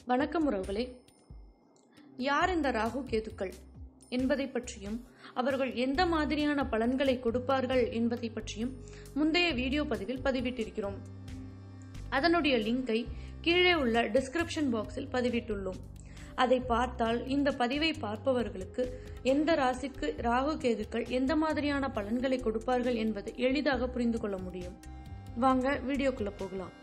வணக்கம் உறவுகளே யார் இந்த ராகு கேதுக்கள் என்பதை பற்றியும் அவர்கள் எந்த மாதிரியான பலன்களை கொடுப்பார்கள் என்பதை பற்றியும் முந்தைய வீடியோ பதிவில் பதிவிட்டிருக்கிறோம் அதனுடைய லிங்கை கீழே உள்ள டிஸ்கிரிப்ஷன் பாக்ஸில் பதிவிட்டுள்ளோம் அதை பார்த்தால் இந்த பதிவை பார்ப்பவர்களுக்கு எந்த ராசிக்கு ராகு கேதுக்கள் எந்த மாதிரியான பலன்களை கொடுப்பார்கள் என்பதை எளிதாக புரிந்து கொள்ள முடியும் வாங்க வீடியோக்குள்ள போகலாம்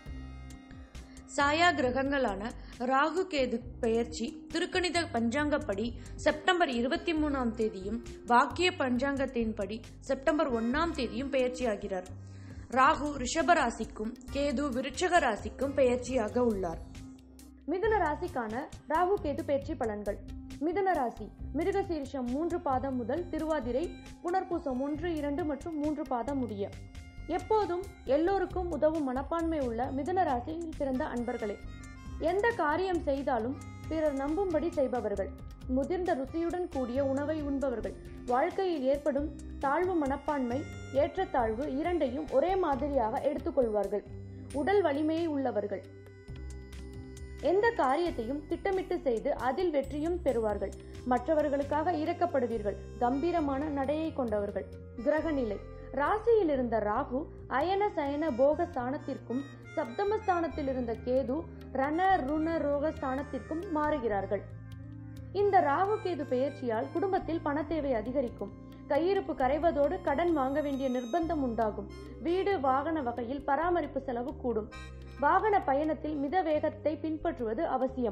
சாயா கிரகங்களான ராகு கேது பெயர்ச்சி திருக்கணித பஞ்சாங்கப்படி செப்டம்பர் இருபத்தி மூணாம் தேதியும் வாக்கிய பஞ்சாங்கத்தின்படி செப்டம்பர் ஒன்னாம் தேதியும் பெயர்ச்சியாகிறார் ராகு ரிஷப ராசிக்கும் கேது விருட்சக ராசிக்கும் பெயர்ச்சியாக உள்ளார் மிதுன ராசிக்கான ராகு கேது பயிற்சி பலன்கள் மிதுன ராசி மிருகசீரிஷம் மூன்று பாதம் முதல் திருவாதிரை புனர்பூசம் ஒன்று இரண்டு மற்றும் மூன்று பாதம் முடிய எப்போதும் எல்லோருக்கும் உதவும் மனப்பான்மை உள்ள மிதுன ராசியில் பிறந்த அன்பர்களே எந்த காரியம் செய்தாலும் பிறர் நம்பும்படி செய்பவர்கள் முதிர்ந்த ருசியுடன் கூடிய உணவை உண்பவர்கள் வாழ்க்கையில் ஏற்படும் தாழ்வு மனப்பான்மை ஏற்றத்தாழ்வு இரண்டையும் ஒரே மாதிரியாக எடுத்துக்கொள்வார்கள் உடல் வலிமையை உள்ளவர்கள் எந்த காரியத்தையும் திட்டமிட்டு செய்து அதில் வெற்றியும் பெறுவார்கள் மற்றவர்களுக்காக இறக்கப்படுவீர்கள் கம்பீரமான நடையை கொண்டவர்கள் கிரகநிலை ராசியில் இருந்த ராகு அயன சயன போக ஸ்தானத்திற்கும் சப்தமஸ்தானத்தில் இருந்த கேது ரண ருண ரோக ஸ்தானத்திற்கும் மாறுகிறார்கள் இந்த ராகு கேது பெயர்ச்சியால் குடும்பத்தில் பண தேவை அதிகரிக்கும் கையிருப்பு கரைவதோடு கடன் வாங்க வேண்டிய நிர்பந்தம் உண்டாகும் வீடு வாகன வகையில் பராமரிப்பு செலவு கூடும் வாகன பயணத்தில் மித வேகத்தை பின்பற்றுவது அவசியம்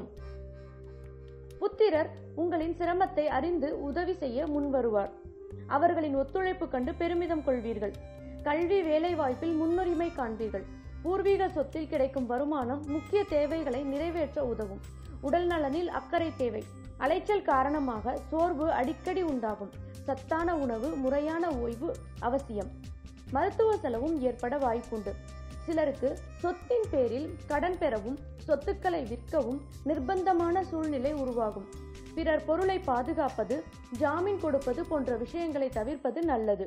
புத்திரர் உங்களின் சிரமத்தை அறிந்து உதவி செய்ய முன்வருவார் அவர்களின் ஒத்துழைப்பு கண்டு பெருமிதம் கொள்வீர்கள் கல்வி வேலை வாய்ப்பில் முன்னுரிமை காண்பீர்கள் பூர்வீக சொத்தில் கிடைக்கும் வருமானம் முக்கிய தேவைகளை நிறைவேற்ற உதவும் உடல் நலனில் அக்கறை தேவை அலைச்சல் காரணமாக சோர்வு அடிக்கடி உண்டாகும் சத்தான உணவு முறையான ஓய்வு அவசியம் மருத்துவ செலவும் ஏற்பட வாய்ப்புண்டு சிலருக்கு சொத்தின் பேரில் கடன் பெறவும் சொத்துக்களை விற்கவும் நிர்பந்தமான சூழ்நிலை உருவாகும் பிறர் பொருளை பாதுகாப்பது ஜாமீன் கொடுப்பது போன்ற விஷயங்களை தவிர்ப்பது நல்லது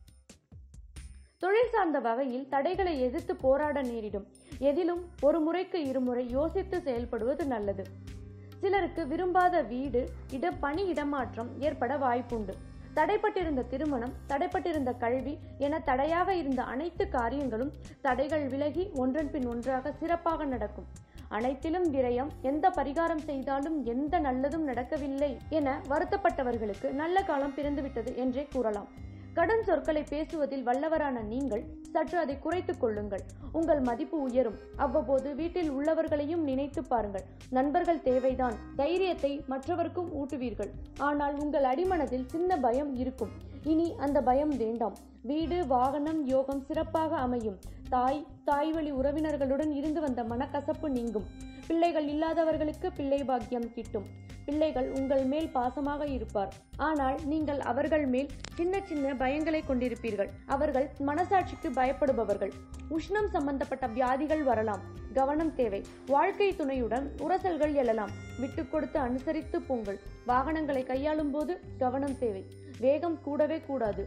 தொழில் சார்ந்த வகையில் தடைகளை எதிர்த்து போராட நேரிடும் எதிலும் ஒரு முறைக்கு இருமுறை யோசித்து செயல்படுவது நல்லது சிலருக்கு விரும்பாத வீடு இட பணி இடமாற்றம் ஏற்பட வாய்ப்புண்டு தடைப்பட்டிருந்த திருமணம் தடைப்பட்டிருந்த கல்வி என தடையாக இருந்த அனைத்து காரியங்களும் தடைகள் விலகி ஒன்றன் பின் ஒன்றாக சிறப்பாக நடக்கும் அனைத்திலும் விரயம் எந்த பரிகாரம் செய்தாலும் எந்த நல்லதும் நடக்கவில்லை என வருத்தப்பட்டவர்களுக்கு நல்ல காலம் பிறந்துவிட்டது என்றே கூறலாம் கடன் சொற்களை பேசுவதில் வல்லவரான நீங்கள் சற்று அதை குறைத்துக் கொள்ளுங்கள் உங்கள் மதிப்பு உயரும் அவ்வப்போது வீட்டில் உள்ளவர்களையும் நினைத்து பாருங்கள் நண்பர்கள் தேவைதான் தைரியத்தை மற்றவர்க்கும் ஊட்டுவீர்கள் ஆனால் உங்கள் அடிமனதில் சின்ன பயம் இருக்கும் இனி அந்த பயம் வேண்டாம் வீடு வாகனம் யோகம் சிறப்பாக அமையும் தாய் தாய் வழி உறவினர்களுடன் இருந்து வந்த மனக்கசப்பு நீங்கும் பிள்ளைகள் இல்லாதவர்களுக்கு பிள்ளை பாக்கியம் கிட்டும் பிள்ளைகள் உங்கள் மேல் பாசமாக இருப்பார் ஆனால் நீங்கள் அவர்கள் மேல் சின்ன சின்ன பயங்களை கொண்டிருப்பீர்கள் அவர்கள் மனசாட்சிக்கு பயப்படுபவர்கள் உஷ்ணம் சம்பந்தப்பட்ட வியாதிகள் வரலாம் கவனம் தேவை வாழ்க்கை துணையுடன் உரசல்கள் எழலாம் விட்டு கொடுத்து அனுசரித்து போங்கள் வாகனங்களை கையாளும் போது கவனம் தேவை வேகம் கூடவே கூடாது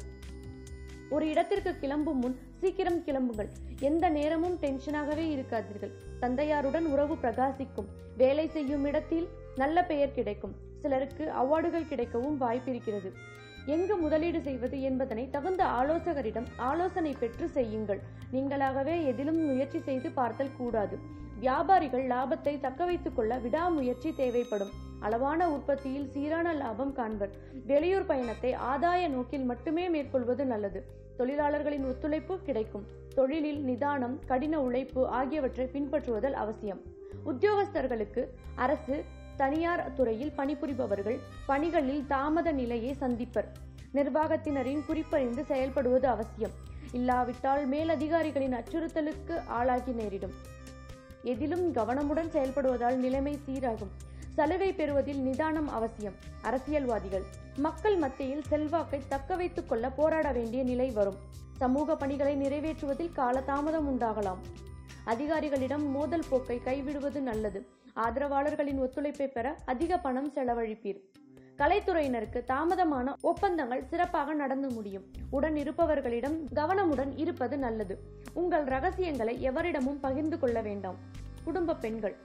ஒரு இடத்திற்கு கிளம்பும் முன் சீக்கிரம் கிளம்புங்கள் எந்த நேரமும் டென்ஷனாகவே இருக்காதீர்கள் தந்தையாருடன் உறவு பிரகாசிக்கும் வேலை செய்யும் இடத்தில் நல்ல பெயர் கிடைக்கும் சிலருக்கு அவார்டுகள் கிடைக்கவும் வாய்ப்பிருக்கிறது எங்கு முதலீடு செய்வது என்பதனை தகுந்த ஆலோசகரிடம் ஆலோசனை பெற்று செய்யுங்கள் நீங்களாகவே எதிலும் முயற்சி செய்து பார்த்தல் கூடாது வியாபாரிகள் லாபத்தை தக்க வைத்துக் கொள்ள விடாமுயற்சி தேவைப்படும் அளவான உற்பத்தியில் சீரான லாபம் காண்பர் வெளியூர் பயணத்தை ஆதாய நோக்கில் மட்டுமே மேற்கொள்வது நல்லது தொழிலாளர்களின் ஒத்துழைப்பு கிடைக்கும் தொழிலில் நிதானம் கடின உழைப்பு ஆகியவற்றை பின்பற்றுவதல் அவசியம் உத்தியோகஸ்தர்களுக்கு அரசு தனியார் துறையில் பணிபுரிபவர்கள் பணிகளில் தாமத நிலையை சந்திப்பர் நிர்வாகத்தினரின் குறிப்பறிந்து செயல்படுவது அவசியம் இல்லாவிட்டால் மேலதிகாரிகளின் அச்சுறுத்தலுக்கு ஆளாகி நேரிடும் எதிலும் கவனமுடன் செயல்படுவதால் நிலைமை சீராகும் சலுகை பெறுவதில் நிதானம் அவசியம் அரசியல்வாதிகள் மக்கள் மத்தியில் செல்வாக்கை தக்க வைத்துக் கொள்ள போராட வேண்டிய நிலை வரும் சமூக பணிகளை நிறைவேற்றுவதில் காலதாமதம் உண்டாகலாம் அதிகாரிகளிடம் மோதல் போக்கை கைவிடுவது நல்லது ஆதரவாளர்களின் ஒத்துழைப்பை பெற அதிக பணம் செலவழிப்பீர் கலைத்துறையினருக்கு தாமதமான ஒப்பந்தங்கள் சிறப்பாக நடந்து முடியும் உடன் இருப்பவர்களிடம் கவனமுடன் இருப்பது நல்லது உங்கள் ரகசியங்களை எவரிடமும் பகிர்ந்து கொள்ள வேண்டாம் குடும்ப பெண்கள்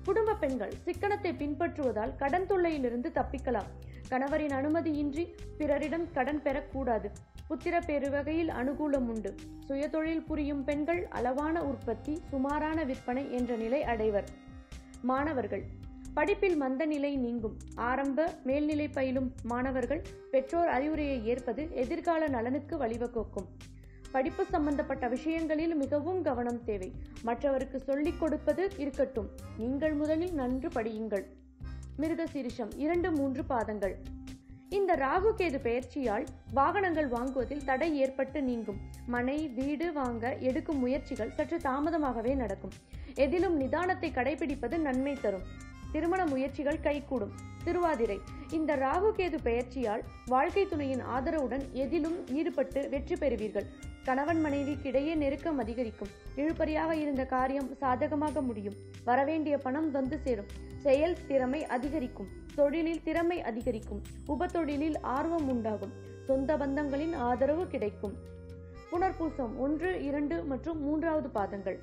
குடும்ப பெண்கள் சிக்கனத்தை பின்பற்றுவதால் கடன் தொல்லையிலிருந்து தப்பிக்கலாம் கணவரின் அனுமதியின்றி பிறரிடம் கடன் பெறக்கூடாது புத்திர பெருவகையில் அனுகூலம் உண்டு சுயதொழில் புரியும் பெண்கள் அளவான உற்பத்தி சுமாரான விற்பனை என்ற நிலை அடைவர் மாணவர்கள் படிப்பில் மந்த நிலை நீங்கும் ஆரம்ப மேல்நிலை பயிலும் மாணவர்கள் பெற்றோர் அறிவுரையை ஏற்பது எதிர்கால நலனுக்கு வழிவகுக்கும் படிப்பு சம்பந்தப்பட்ட விஷயங்களில் மிகவும் கவனம் தேவை மற்றவருக்கு சொல்லிக் கொடுப்பது இருக்கட்டும் நீங்கள் முதலில் நன்று படியுங்கள் மிருகசீரிஷம் இரண்டு மூன்று பாதங்கள் இந்த ராகு கேது பெயர்ச்சியால் வாகனங்கள் வாங்குவதில் தடை ஏற்பட்டு நீங்கும் மனை வீடு வாங்க எடுக்கும் முயற்சிகள் சற்று தாமதமாகவே நடக்கும் எதிலும் நிதானத்தை கடைபிடிப்பது நன்மை தரும் திருமண முயற்சிகள் கைகூடும் திருவாதிரை இந்த ராகு கேது பெயர்ச்சியால் வாழ்க்கை துணையின் ஆதரவுடன் எதிலும் ஈடுபட்டு வெற்றி பெறுவீர்கள் கணவன் மனைவிக்கிடையே நெருக்கம் அதிகரிக்கும் இழுபறியாக இருந்த காரியம் சாதகமாக முடியும் வரவேண்டிய பணம் வந்து சேரும் செயல் திறமை அதிகரிக்கும் தொழிலில் திறமை அதிகரிக்கும் உபத்தொழிலில் ஆர்வம் உண்டாகும் சொந்த பந்தங்களின் ஆதரவு கிடைக்கும் புனர்பூசம் ஒன்று இரண்டு மற்றும் மூன்றாவது பாதங்கள்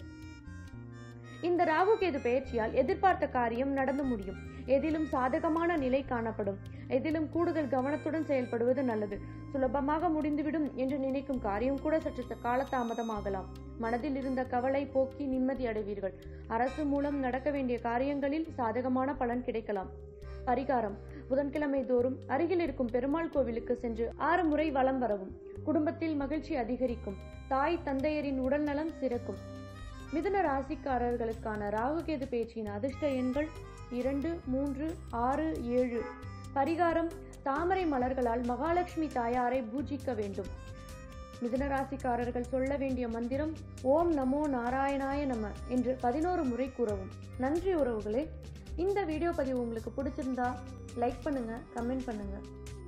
இந்த ராகு கேது பெயர்ச்சியால் எதிர்பார்த்த காரியம் நடந்து முடியும் எதிலும் சாதகமான நிலை காணப்படும் எதிலும் கூடுதல் கவனத்துடன் செயல்படுவது நல்லது சுலபமாக முடிந்துவிடும் என்று நினைக்கும் காரியம் கூட சற்று காலதாமதமாகலாம் மனதில் இருந்த கவலை போக்கி நிம்மதி அடைவீர்கள் அரசு மூலம் நடக்க வேண்டிய காரியங்களில் சாதகமான பலன் கிடைக்கலாம் பரிகாரம் புதன்கிழமை தோறும் அருகில் இருக்கும் பெருமாள் கோவிலுக்கு சென்று ஆறு முறை வலம் வரவும் குடும்பத்தில் மகிழ்ச்சி அதிகரிக்கும் தாய் தந்தையரின் உடல்நலம் சிறக்கும் மிதுன ராசிக்காரர்களுக்கான ராகுகேது பேச்சின் அதிர்ஷ்ட எண்கள் இரண்டு மூன்று ஆறு ஏழு பரிகாரம் தாமரை மலர்களால் மகாலட்சுமி தாயாரை பூஜிக்க வேண்டும் மிதுன ராசிக்காரர்கள் சொல்ல வேண்டிய மந்திரம் ஓம் நமோ நாராயணாய நம என்று பதினோரு முறை கூறவும் நன்றி உறவுகளே இந்த வீடியோ பதிவு உங்களுக்கு பிடிச்சிருந்தா லைக் பண்ணுங்க கமெண்ட் பண்ணுங்க